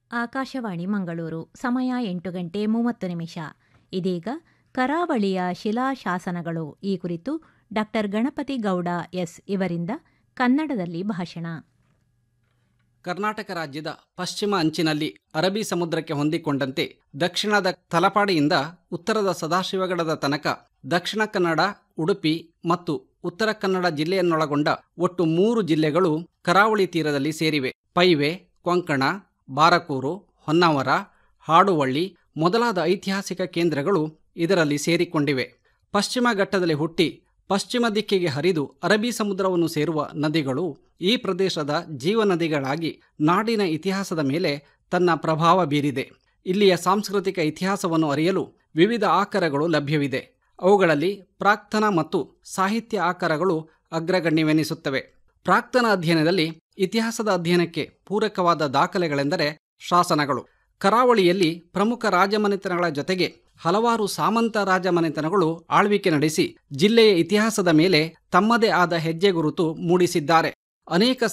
ಆಕಾಶವಾಣಿ ಮಂಗಳೂರು ಸಮಯ ಎಂಟು ಗಂಟೆ ಮೂವತ್ತು ನಿಮಿಷ ಇದೀಗ ಕರಾವಳಿಯ ಶಿಲಾಶಾಸನಗಳು ಈ ಕುರಿತು ಡಾಕ್ಟರ್ ಗಣಪತಿ ಗೌಡ ಎಸ್ ಇವರಿಂದ ಕನ್ನಡದಲ್ಲಿ ಭಾಷಣ ಕರ್ನಾಟಕ ರಾಜ್ಯದ ಪಶ್ಚಿಮ ಅಂಚಿನಲ್ಲಿ ಅರಬ್ಬಿ ಸಮುದ್ರಕ್ಕೆ ಹೊಂದಿಕೊಂಡಂತೆ ದಕ್ಷಿಣದ ತಲಪಾಡಿಯಿಂದ ಉತ್ತರದ ಸದಾಶಿವಗಡದ ತನಕ ದಕ್ಷಿಣ ಕನ್ನಡ ಉಡುಪಿ ಮತ್ತು ಉತ್ತರ ಕನ್ನಡ ಜಿಲ್ಲೆಯನ್ನೊಳಗೊಂಡ ಒಟ್ಟು ಮೂರು ಜಿಲ್ಲೆಗಳು ಕರಾವಳಿ ತೀರದಲ್ಲಿ ಸೇರಿವೆ ಪೈವೆ ಕೊಂಕಣ ಬಾರಕೂರು ಹೊನ್ನಾವರ ಹಾಡುವಳ್ಳಿ ಮೊದಲಾದ ಐತಿಹಾಸಿಕ ಕೇಂದ್ರಗಳು ಇದರಲ್ಲಿ ಸೇರಿಕೊಂಡಿವೆ ಪಶ್ಚಿಮ ಘಟ್ಟದಲ್ಲಿ ಹುಟ್ಟಿ ಪಶ್ಚಿಮ ದಿಕ್ಕಿಗೆ ಹರಿದು ಅರಬ್ಬಿ ಸಮುದ್ರವನ್ನು ಸೇರುವ ನದಿಗಳು ಈ ಪ್ರದೇಶದ ಜೀವನದಿಗಳಾಗಿ ನಾಡಿನ ಇತಿಹಾಸದ ಮೇಲೆ ತನ್ನ ಪ್ರಭಾವ ಬೀರಿದೆ ಇಲ್ಲಿಯ ಸಾಂಸ್ಕೃತಿಕ ಇತಿಹಾಸವನ್ನು ಅರಿಯಲು ವಿವಿಧ ಆಕರಗಳು ಲಭ್ಯವಿದೆ ಅವುಗಳಲ್ಲಿ ಪ್ರಾಕ್ತನ ಮತ್ತು ಸಾಹಿತ್ಯ ಆಕರಗಳು ಅಗ್ರಗಣ್ಯವೆನಿಸುತ್ತವೆ ಪ್ರಾಕ್ತನ ಅಧ್ಯಯನದಲ್ಲಿ ಇತಿಹಾಸದ ಅಧ್ಯಯನಕ್ಕೆ ಪೂರಕವಾದ ದಾಖಲೆಗಳೆಂದರೆ ಶಾಸನಗಳು ಕರಾವಳಿಯಲ್ಲಿ ಪ್ರಮುಖ ರಾಜಮನೆತನಗಳ ಜೊತೆಗೆ ಹಲವಾರು ಸಾಮಂತ ರಾಜಮನೆತನಗಳು ಆಳ್ವಿಕೆ ನಡೆಸಿ ಜಿಲ್ಲೆಯ ಇತಿಹಾಸದ ಮೇಲೆ ತಮ್ಮದೇ ಆದ ಹೆಜ್ಜೆ ಗುರುತು ಮೂಡಿಸಿದ್ದಾರೆ ಅನೇಕ